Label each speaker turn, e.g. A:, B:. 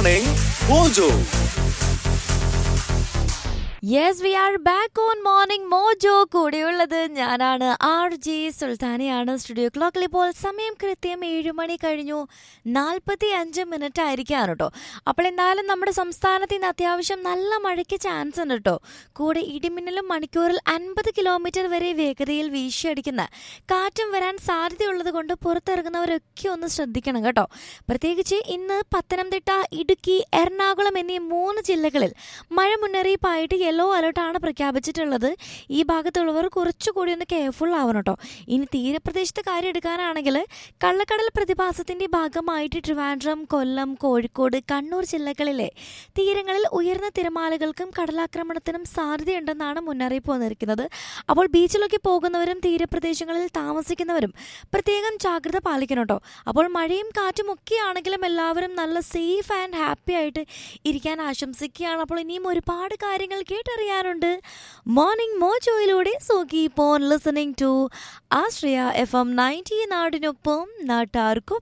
A: Morning Mojo.
B: Yes we are back on morning Mojo കൂടെയുള്ളത് ഞാനാണ് R J സുൽത്താനയാണ് studio ക്ലോക്കിൽ ഇപ്പോൾ സമയം കൃത്യം ഏഴ് മണി കഴിഞ്ഞു നാൽപ്പത്തി അഞ്ച് മിനിറ്റ് ആയിരിക്കാണ് കേട്ടോ അപ്പോൾ എന്തായാലും നമ്മുടെ സംസ്ഥാനത്ത് ഇന്ന് അത്യാവശ്യം നല്ല മഴയ്ക്ക് ചാൻസ് ഉണ്ട് കേട്ടോ കൂടെ ഇടിമിന്നലും മണിക്കൂറിൽ അൻപത് കിലോമീറ്റർ വരെ വേഗതയിൽ വീശിയടിക്കുന്ന കാറ്റും വരാൻ സാധ്യതയുള്ളത് കൊണ്ട് പുറത്തിറങ്ങുന്നവരൊക്കെ ഒന്ന് ശ്രദ്ധിക്കണം കേട്ടോ പ്രത്യേകിച്ച് ഇന്ന് പത്തനംതിട്ട ഇടുക്കി എറണാകുളം എന്നീ മൂന്ന് ജില്ലകളിൽ മഴ മുന്നറിയിപ്പായിട്ട് യെല്ലോ അലർട്ടാണ് പ്രഖ്യാപിച്ചിട്ടുള്ളത് ഈ ഭാഗത്തുള്ളവർ കുറച്ചുകൂടി ഒന്ന് കെയർഫുൾ ആവണം കേട്ടോ ഇനി തീരപ്രദേശത്ത് കാര്യം എടുക്കാനാണെങ്കിൽ കള്ളക്കടൽ പ്രതിഭാസത്തിന്റെ ഭാഗമായിട്ട് ട്രിവാൻഡ്രം കൊല്ലം കോഴിക്കോട് കണ്ണൂർ ജില്ലകളിലെ തീരങ്ങളിൽ ഉയർന്ന തിരമാലകൾക്കും കടലാക്രമണത്തിനും സാധ്യതയുണ്ടെന്നാണ് മുന്നറിയിപ്പ് വന്നിരിക്കുന്നത് അപ്പോൾ ബീച്ചിലൊക്കെ പോകുന്നവരും തീരപ്രദേശങ്ങളിൽ താമസിക്കുന്നവരും പ്രത്യേകം ജാഗ്രത പാലിക്കണം കേട്ടോ അപ്പോൾ മഴയും കാറ്റും ഒക്കെ ആണെങ്കിലും എല്ലാവരും നല്ല സേഫ് ആൻഡ് ഹാപ്പി ആയിട്ട് ഇരിക്കാൻ ആശംസിക്കുകയാണ് അപ്പോൾ ഇനിയും ഒരുപാട് കാര്യങ്ങൾ കേട്ടറിയാനുണ്ട് മോർണിംഗ് മോജോയിലൂടെ so keep on listening to Ashraya F M ninety നാടിനൊപ്പം നാട്ടാർക്കൊപ്പം